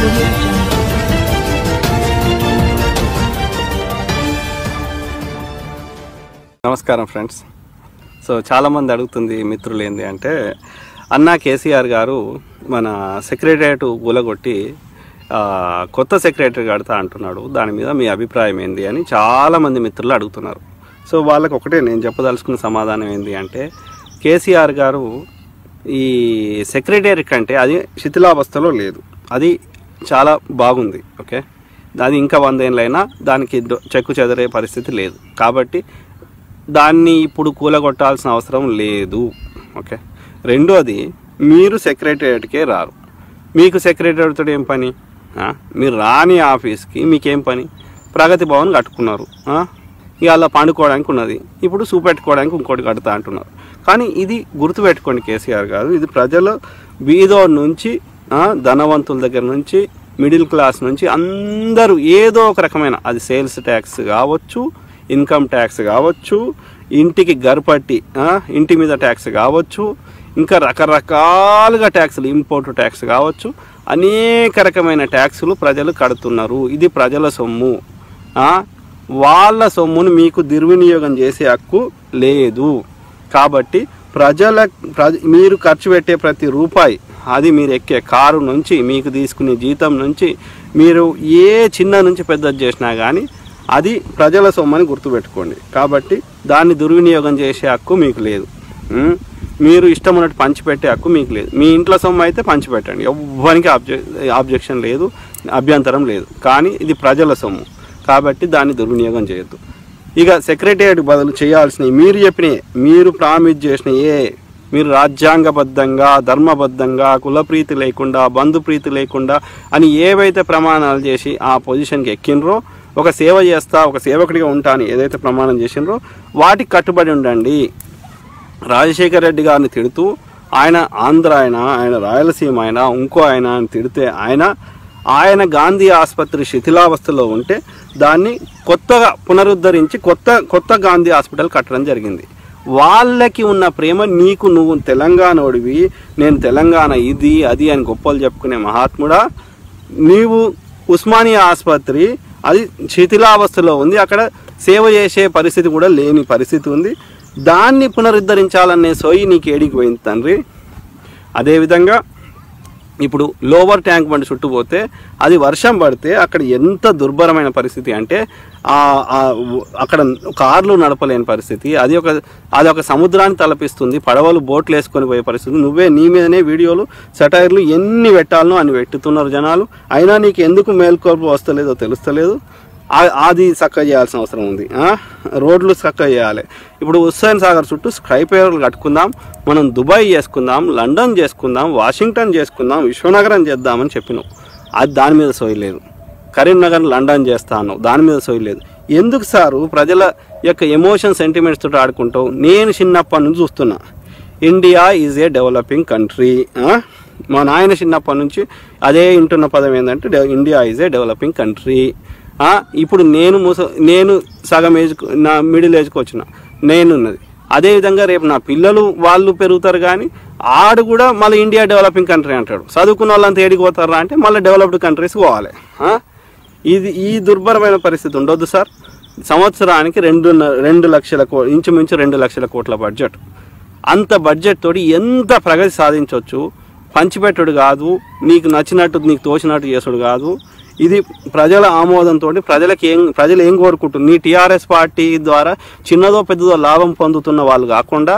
audio jungle. నమస్కారం friends so చాలామంది అడుగుతుంది మిత్రులు ఏంది అంటే అన్నా కేసీఆర్ గారు మన సెక్రటరియట్ కూలగొట్టి ఆ, కొత్త సెక్రటరీ కడతా అంటున్నాడు దాని మీద మీ అభిప్రాయం ఏంది అని చాలామంది మిత్రులు అడుగుతున్నారు సో వాళ్ళకి ఒకటే నేను చెప్పదలుచుకున్న సమాధానం ఏంది అంటే కేసీఆర్ గారు ఈ సెక్రటరీ కంటే అది శిథిలావస్థలో లేదు అది చాలా బాగుంది ఓకే అది ఇంకా వందేళ్ళైనా దానికి డొ- చెక్కు చెదరే పరిస్థితి లేదు కాబట్టి దాన్ని ఇప్పుడు కూలగొట్టాల్సిన అవసరం లేదు ఓకే రెండోది మీరు సెక్రటరియట్కే రారు మీకు సెక్రటరీతో ఏం పని ఆ? మీరు రాని ఆఫీస్కి మీకేం పని ప్రగతి భవన్ కట్టుకున్నారు ఆ? ఇక అలా పండుకోవడానికి ఉన్నది ఇప్పుడు చూపెట్టుకోవడానికి ఇంకోటి కడతా అంటున్నారు కానీ ఇది గుర్తుపెట్టుకోండి కేసీఆర్ గారు ఇది ప్రజలు బీదో నుంచి ఆ, ధనవంతుల దగ్గర నుంచి మిడిల్ క్లాస్ నుంచి అందరూ ఏదో ఒక రకమైన అది సేల్స్ ట్యాక్స్ కావచ్చు ఇన్కమ్ ట్యాక్స్ కావచ్చు ఇంటికి గర్పట్టి ఆ, ఇంటి మీద ట్యాక్స్ కావచ్చు ఇంకా రకరకాలుగా ట్యాక్సులు ఇంపోర్ట్ ట్యాక్స్ కావచ్చు అనేక రకమైన ట్యాక్సులు ప్రజలు కడుతున్నారు ఇది ప్రజల సొమ్ము ఆ, వాళ్ళ సొమ్మును మీకు దుర్వినియోగం చేసే హక్కు లేదు కాబట్టి ప్రజల ప్రజ మీరు ఖర్చు పెట్టే ప్రతి రూపాయి అది మీరు ఎక్కే కారు నుంచి మీకు తీసుకునే జీతం నుంచి మీరు ఏ చిన్న నుంచి పెద్దది చేసినా కానీ అది ప్రజల సొమ్మని గుర్తుపెట్టుకోండి కాబట్టి దాన్ని దుర్వినియోగం చేసే హక్కు మీకు లేదు ఉం? మీరు ఇష్టం ఉన్నట్టు పంచిపెట్టే హక్కు మీకు లేదు మీ ఇంట్లో సొమ్ము అయితే పంచిపెట్టండి ఎవ్వరికి ఆబ్జె ఆబ్జెక్షన్ లేదు అభ్యంతరం లేదు కానీ ఇది ప్రజల సొమ్ము కాబట్టి దాన్ని దుర్వినియోగం చేయొద్దు ఇక సెక్రటేరియట్ బదులు చేయాల్సినవి మీరు చెప్పినవి మీరు ప్రామిస్ చేసినయే మీరు రాజ్యాంగబద్ధంగా ధర్మబద్ధంగా కులప్రీతి లేకుండా బంధుప్రీతి లేకుండా అని ఏవైతే ప్రమాణాలు చేసి ఆ పొజిషన్కి ఎక్కినరో ఒక సేవ చేస్తా ఒక సేవకుడిగా ఉంటా అని ఏదైతే ప్రమాణం చేసినరో వాటికి కట్టుబడి ఉండండి రాజశేఖర రెడ్డి గారిని తిడుతూ ఆయన ఆంధ్ర ఆయన ఆయన రాయలసీమ ఆయన ఇంకో ఆయన అని తిడితే ఆయన ఆయన గాంధీ ఆసుపత్రి శిథిలావస్థలో ఉంటే దాన్ని కొత్తగా పునరుద్ధరించి కొత్త కొత్త గాంధీ హాస్పిటల్ కట్టడం జరిగింది వాళ్ళకి ఉన్న ప్రేమ నీకు నువ్వు తెలంగాణోడివి నేను తెలంగాణ ఇది అది అని గొప్పలు చెప్పుకునే మహాత్ముడా నీవు ఉస్మానియా ఆసుపత్రి అది శిథిలావస్థలో ఉంది అక్కడ సేవ చేసే పరిస్థితి కూడా లేని పరిస్థితి ఉంది దాన్ని పునరుద్ధరించాలనే సోయి నీకు ఏడికి పోయింది తండ్రి అదేవిధంగా ఇప్పుడు లోవర్ ట్యాంక్ బండ్ చుట్టూ పోతే అది వర్షం పడితే అక్కడ ఎంత దుర్భరమైన పరిస్థితి అంటే ఆ ఆ ఉ- అక్కడ కార్లు నడపలేని పరిస్థితి అది ఒక అది ఒక సముద్రాన్ని తలపిస్తుంది పడవలు బోట్లు వేసుకొని పోయే పరిస్థితి నువ్వే నీ మీదనే వీడియోలు సెటైర్లు ఎన్ని పెట్టాలనో అన్ని పెట్టుతున్నారు జనాలు అయినా నీకు ఎందుకు మేల్కొల్పు వస్తలేదో తెలుస్తలేదు ఆ- అది చక్కగా చేయాల్సిన అవసరం ఉంది ఆ? రోడ్లు చక్కగా చేయాలి ఇప్పుడు హుస్సేన్ సాగర్ చుట్టూ స్కైపేర్లు కట్టుకుందాం మనం దుబాయ్ చేసుకుందాం లండన్ చేసుకుందాం వాషింగ్టన్ చేసుకుందాం విశ్వనగరం చేద్దామని చెప్పినావు అది దాని మీద సోయలేదు కరీంనగర్ లండన్ చేస్తాను దాని మీద సోయలేదు ఎందుకు సారు ప్రజల యొక్క ఎమోషన్ సెంటిమెంట్స్ తోటి ఆడుకుంటావు నేను చిన్నప్పటి నుంచి చూస్తున్నా India is a developing country మా నాయన చిన్నప్పటి నుంచి అదే వింటున్న పదం ఏంటంటే డె- India is a developing country ఇప్పుడు నేను ముస నేను సగం ఏజ్ నా మిడిల్ ఏజ్కి వచ్చిన నేనున్నది అదేవిధంగా రేపు నా పిల్లలు వాళ్ళు పెరుగుతారు కానీ ఆడు కూడా మళ్ళీ ఇండియా డెవలపింగ్ కంట్రీ అంటాడు చదువుకున్న వాళ్ళంతా ఏడికి పోతారా అంటే మళ్ళీ డెవలప్డ్ కంట్రీస్ పోవాలి ఆ? ఇది ఈ దుర్భరమైన పరిస్థితి ఉండొద్దు సార్ సంవత్సరానికి రెండు రెండు లక్షల కో ఇంచుమించు రెండు లక్షల కోట్ల బడ్జెట్ అంత బడ్జెట్ తోటి ఎంత ప్రగతి సాధించవచ్చు పంచిపెట్టుడు కాదు నీకు నచ్చినట్టు నీకు తోచినట్టు చేసుడు కాదు ఇది ప్రజల ఆమోదంతో ప్రజలకు ఏం ప్రజలు ఏం కోరుకుంటుంది నీ టీఆర్ఎస్ పార్టీ ద్వారా చిన్నదో పెద్దదో లాభం పొందుతున్న వాళ్ళు కాకుండా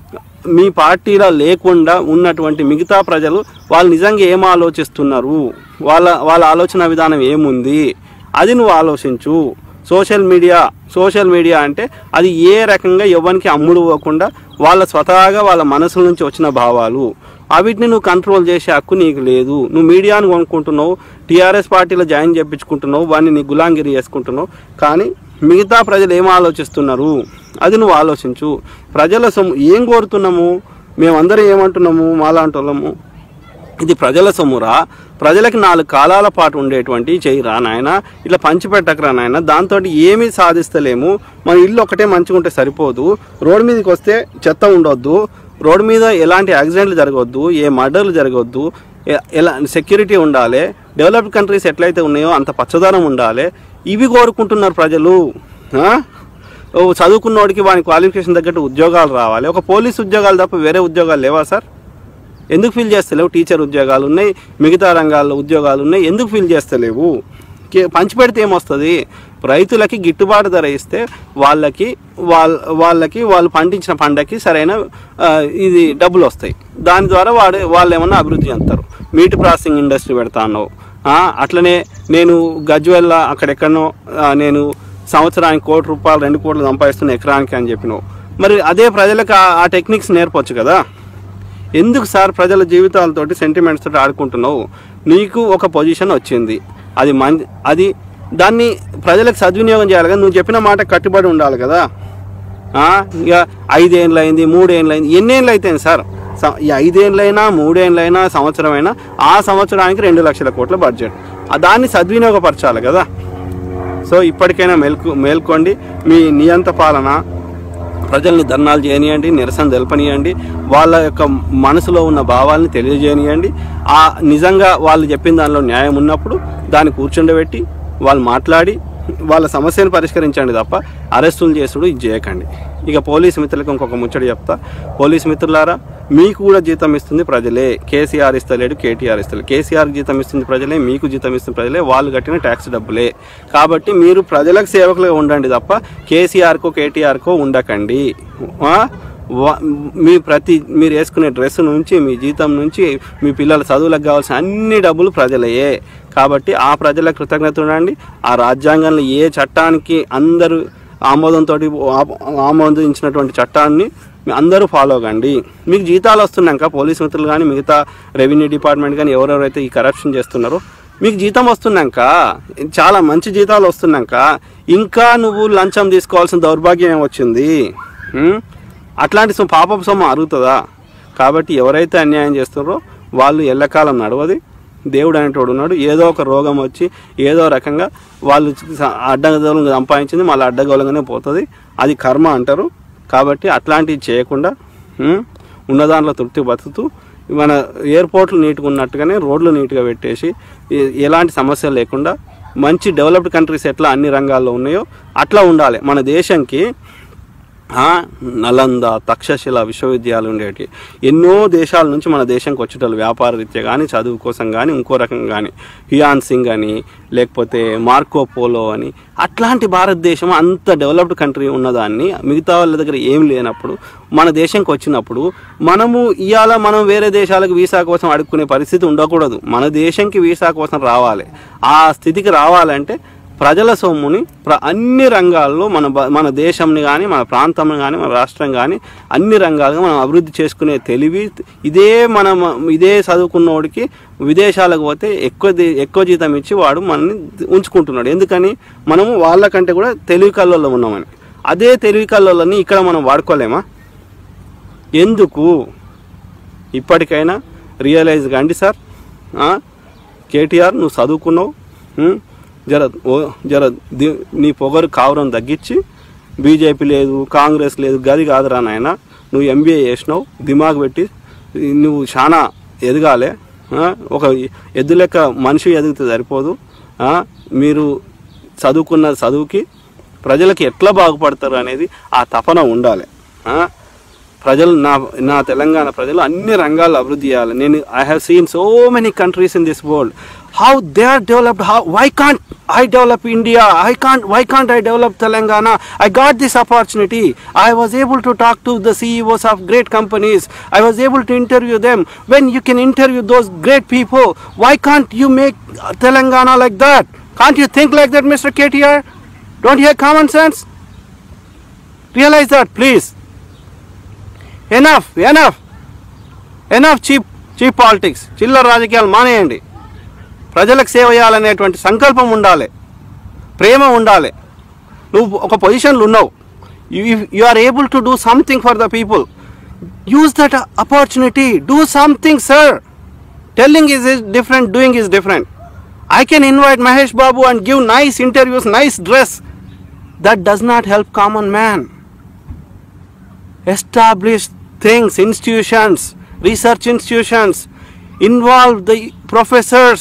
మీ పార్టీలో లేకుండా ఉన్నటువంటి మిగతా ప్రజలు వాళ్ళు నిజంగా ఏం ఆలోచిస్తున్నారు వాళ్ళ వాళ్ళ ఆలోచన విధానం ఏముంది అది నువ్వు ఆలోచించు సోషల్ మీడియా సోషల్ మీడియా అంటే అది ఏ రకంగా ఎవరికి అమ్ముడు పోకుండా వాళ్ళ స్వతహాగా వాళ్ళ మనసుల నుంచి వచ్చిన భావాలు అవిటిని నువ్వు కంట్రోల్ చేసే హక్కు నీకు లేదు నువ్వు మీడియాను కొనుక్కుంటున్నావు టీఆర్ఎస్ పార్టీలో జాయిన్ చేయించుకుంటున్నావు వాడిని నీ గులాంగిరి చేసుకుంటున్నావు కానీ మిగతా ప్రజలు ఏం ఆలోచిస్తున్నారు అది నువ్వు ఆలోచించు ప్రజల సొమ్ము ఏం కోరుతున్నాము మేమందరం ఏమంటున్నాము మాలాంటి వాళ్ళము ఇది ప్రజల సొమ్మురా ప్రజలకి నాలుగు కాలాల పాటు ఉండేటువంటి చెయ్యిరా నాయన ఇట్లా పంచిపెట్టకరా నాయన దాంతో ఏమీ సాధిస్తలేము మన ఇల్లు ఒకటే మంచిగా ఉంటే సరిపోదు రోడ్డు మీదకి వస్తే చెత్త ఉండొద్దు రోడ్డు మీద ఎలాంటి యాక్సిడెంట్లు జరగవద్దు ఏ మర్డర్లు జరగవద్దు ఎ- ఎలా సెక్యూరిటీ ఉండాలి డెవలప్డ్ కంట్రీస్ ఎట్లయితే ఉన్నాయో అంత పచ్చదనం ఉండాలి ఇవి కోరుకుంటున్నారు ప్రజలు ఆ? ఓ చదువుకున్నోడికి వాని క్వాలిఫికేషన్ తగ్గట్టు ఉద్యోగాలు రావాలి ఒక పోలీస్ ఉద్యోగాలు తప్ప వేరే ఉద్యోగాలు లేవా సార్ ఎందుకు ఫిల్ చేస్తలేవు టీచర్ ఉద్యోగాలు ఉన్నాయి మిగతా రంగాల్లో ఉద్యోగాలు ఉన్నాయి ఎందుకు ఫిల్ చేస్తలేవు కే- పంచిపెడితే ఏమొస్తుంది రైతులకి గిట్టుబాటు ధర ఇస్తే వాళ్ళకి వాళ్ళ వాళ్ళకి వాళ్ళు పండించిన పంటకి సరైన ఆ, ఇది డబ్బులు వస్తాయి దాని ద్వారా వాడు వాళ్ళు ఏమన్నా అభివృద్ధి చెందుతారు మీట్ ప్రాసెసింగ్ ఇండస్ట్రీ పెడతాను అట్లనే నేను గజ్వెల్ల అక్కడెక్కడనో ఆ, నేను సంవత్సరానికి కోటి రూపాయలు రెండు కోట్లు సంపాదిస్తున్న ఎకరానికి అని చెప్పినావు మరి అదే ప్రజలకు ఆ- ఆ టెక్నిక్స్ నేర్పొచ్చు కదా ఎందుకు సార్ ప్రజల జీవితాలతోటి సెంటిమెంట్స్ తోటి ఆడుకుంటున్నావు నీకు ఒక పొజిషన్ వచ్చింది అది మం అది దాన్ని ప్రజలకు సద్వినియోగం చేయాలి కదా నువ్వు చెప్పిన మాట కట్టుబడి ఉండాలి కదా ఆ, ఇక ఐదేళ్ళు అయింది మూడేళ్ళు అయింది ఎన్నేళ్ళు అయితేంది సార్ స- ఈ ఐదేళ్ళైనా మూడేళ్ళైనా సంవత్సరమైనా ఆ సంవత్సరానికి రెండు లక్షల కోట్ల బడ్జెట్ ఆ దాన్ని సద్వినియోగపరచాలి కదా సో ఇప్పటికైనా మేల్కు మేల్కోండి మీ నియంత పాలన ప్రజల్ని ధర్నాలు చేయనియండి నిరసన తెలపనియండి వాళ్ళ యొక్క మనసులో ఉన్న భావాల్ని తెలియజేయనియండి ఆ నిజంగా వాళ్ళు చెప్పిన దానిలో న్యాయం ఉన్నప్పుడు దాన్ని కూర్చుండబెట్టి వాళ్ళు మాట్లాడి వాళ్ళ సమస్యను పరిష్కరించండి తప్ప అరెస్టులు చేసుడు ఇది చేయకండి ఇక పోలీసు మిత్రులకు ఇంకొక ముచ్చట చెప్తా పోలీసు మిత్రులారా మీకు కూడా జీతం ఇస్తుంది ప్రజలే కేసీఆర్ ఇస్తలేడు కేటీఆర్ ఇస్తలేడు కేసీఆర్ జీతం ఇస్తుంది ప్రజలే మీకు జీతం ఇస్తుంది ప్రజలే వాళ్ళు కట్టిన ట్యాక్స్ డబ్బులే కాబట్టి మీరు ప్రజలకు సేవకులుగా ఉండండి తప్ప కేసీఆర్కో కేటీఆర్కో ఉండకండి ఆ? వా- మీ ప్రతి మీరు వేసుకునే డ్రెస్ నుంచి మీ జీతం నుంచి మీ పిల్లల చదువులకు కావాల్సిన అన్ని డబ్బులు ప్రజలయే కాబట్టి ఆ ప్రజల కృతజ్ఞత ఉండండి ఆ రాజ్యాంగంలో ఏ చట్టానికి అందరూ ఆమోదంతో ఆమోదించినటువంటి చట్టాన్ని మీ అందరూ ఫాలో కండి మీకు జీతాలు వస్తున్నాక పోలీస్ మిత్రులు కానీ మిగతా రెవెన్యూ డిపార్ట్మెంట్ కానీ ఎవరెవరైతే ఈ కరప్షన్ చేస్తున్నారో మీకు జీతం వస్తున్నాక చాలా మంచి జీతాలు వస్తున్నాక ఇంకా నువ్వు లంచం తీసుకోవాల్సిన దౌర్భాగ్యం ఏమొచ్చింది ఉం? అట్లాంటి సొమ్ము పాపపు సొమ్ము అరుగుతుందా కాబట్టి ఎవరైతే అన్యాయం చేస్తున్నారో వాళ్ళు ఎల్లకాలం నడవది దేవుడు అనేటోడు ఉన్నాడు ఏదో ఒక రోగం వచ్చి ఏదో రకంగా వాళ్ళు స- అడ్డగోలంగా సంపాదించింది మళ్ళీ అడ్డగోలంగానే పోతుంది అది కర్మ అంటారు కాబట్టి అట్లాంటివి చేయకుండా ఉం, ఉన్న దాంట్లో తృప్తి బతుకుతూ మన ఎయిర్పోర్ట్లు నీట్గా ఉన్నట్టుగానే రోడ్లు నీట్గా పెట్టేసి ఎ- ఎలాంటి సమస్యలు లేకుండా మంచి డెవలప్డ్ కంట్రీస్ ఎట్లా అన్ని రంగాల్లో ఉన్నాయో అట్లా ఉండాలి మన దేశంకి ఆ, నలంద తక్షశిల విశ్వవిద్యాలయం ఉండేటి ఎన్నో దేశాల నుంచి మన దేశంకి వచ్చేటోళ్ళు వ్యాపార రీత్యా కానీ చదువు కోసం కానీ ఇంకో రకం కానీ హియాన్ సింగ్ అని లేకపోతే మార్కో పోలో అని అట్లాంటి భారతదేశం అంత డెవలప్డ్ కంట్రీ ఉన్నదాన్ని మిగతా వాళ్ళ దగ్గర ఏం లేనప్పుడు మన దేశంకి వచ్చినప్పుడు మనము ఇవాళ మనం వేరే దేశాలకు వీసా కోసం అడుక్కునే పరిస్థితి ఉండకూడదు మన దేశంకి వీసా కోసం రావాలి ఆ స్థితికి రావాలంటే ప్రజల సొమ్ముని ప్ర అన్ని రంగాల్లో మన బ- మన దేశంని కానీ మన ప్రాంతం కానీ మన రాష్ట్రం కానీ అన్ని రంగాలుగా మనం అభివృద్ధి చేసుకునే తెలివి ఇదే మనం ఇదే చదువుకున్నోడికి విదేశాలకు పోతే ఎక్కువ ది- ఎక్కువ జీతం ఇచ్చి వాడు మనల్ని ఉంచుకుంటున్నాడు ఎందుకని మనము వాళ్ళకంటే కూడా తెలివి కళ్ళల్లో ఉన్నామని అదే తెలివి కళ్ళని ఇక్కడ మనం వాడుకోలేమా ఎందుకు ఇప్పటికైనా రియలైజ్ కండి సార్ ఆ? కేటీఆర్ నువ్వు చదువుకున్నావు ఉం? జర ఓ జర ది- నీ పొగరు కావరం తగ్గించి బీజేపీ లేదు కాంగ్రెస్ లేదు గది కాదురా నాయన నువ్వు ఎంబీఏ చేసినావు దిమాగ్ పెట్టి నువ్వు చాలా ఎదగాలి ఆ? ఒక ఎద్దు లెక్క మనిషి ఎదిగితే సరిపోదు ఆ? మీరు చదువుకున్న చదువుకి ప్రజలకి ఎట్లా బాగుపడతారు అనేది ఆ తపన ఉండాలి ఆ? ప్రజలు నా నా తెలంగాణ ప్రజలు అన్ని రంగాల్లో అభివృద్ధి చేయాలి నేను I have seen so many countries in this world how they are developed how why can't I develop India I can't why can't I develop Telangana I got this opportunity I was able to talk to the CEOs of great companies I was able to interview them when you can interview those great people why can't you make Telangana like that can't you think like that mister KTR don't have common sense realise that please enough enough enough cheap cheap politics చిల్లర రాజకీయాలు మానేయండి ప్రజలకు సేవ చేయాలనేటువంటి సంకల్పం ఉండాలి ప్రేమ ఉండాలి నువ్వు ఒక పొజిషన్లో ఉన్నావు you are able to do something for the people use that opportunity do something sir telling is different doing is different I can invite Mahesh Babu and give nice interviews nice dress that does not help common man established things, institutions, research institutions. involve the professors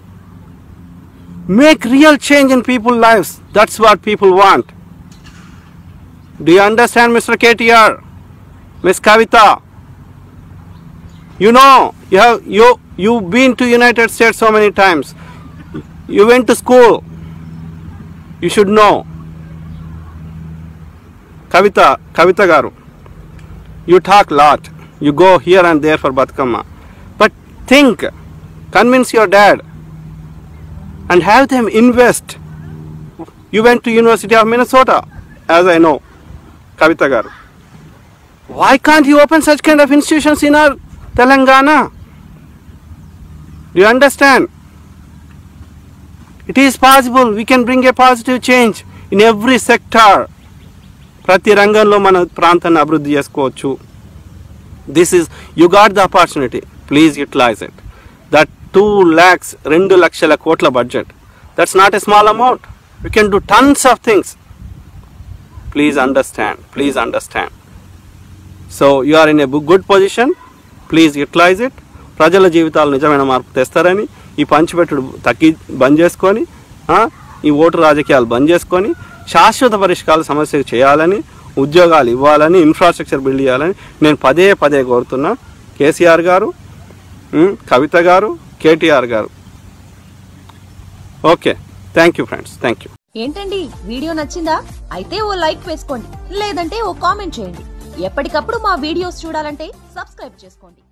make real change in people's lives that's what people want do you understand mr ktr miss kavita you know you have you you've been to united states so many times you went to school you should know Kavitha Kavitha garu you talk lot you go here and there for Bathukamma but think convince your dad and have them invest you went to university of Minnesota as I know Kavitha garu why can't you open such kind of institutions in our Telangana? Do you understand? It is possible. We can bring a positive change in every sector. ప్రతి రంగంలో మన ప్రాంతాన్ని అభివృద్ధి చేసుకోవచ్చు this is you got the opportunity please utilise it that two lakhs రెండు లక్షల కోట్ల budget that's not a small amount you can do tons of things please understand please understand so you are in a good position please utilise it ప్రజల జీవితాలు నిజమైన మార్పు తెస్తారని ఈ పంచిపెట్టుడు తగ్గి బంద్ చేసుకొని ఆ, ఈ ఓటు రాజకీయాలు బంద్ చేసుకొని శాశ్వత పరిష్కార సమస్యలు చేయాలని ఉద్యోగాలు ఇవ్వాలని ఇన్ఫ్రాస్ట్రక్చర్ బిల్డ్ చేయాలని నేను పదే పదే కోరుతున్నా కేసీఆర్ గారు ఉమ్, కవిత garu KTR garu okay thank you friends thank you ఏంటండి వీడియో నచ్చిందా అయితే ఓ లైక్ వేసుకోండి లేదంటే ఓ కామెంట్ చేయండి ఎప్పటికప్పుడు మా వీడియోస్ చూడాలంటే సబ్స్క్రైబ్ చేసుకోండి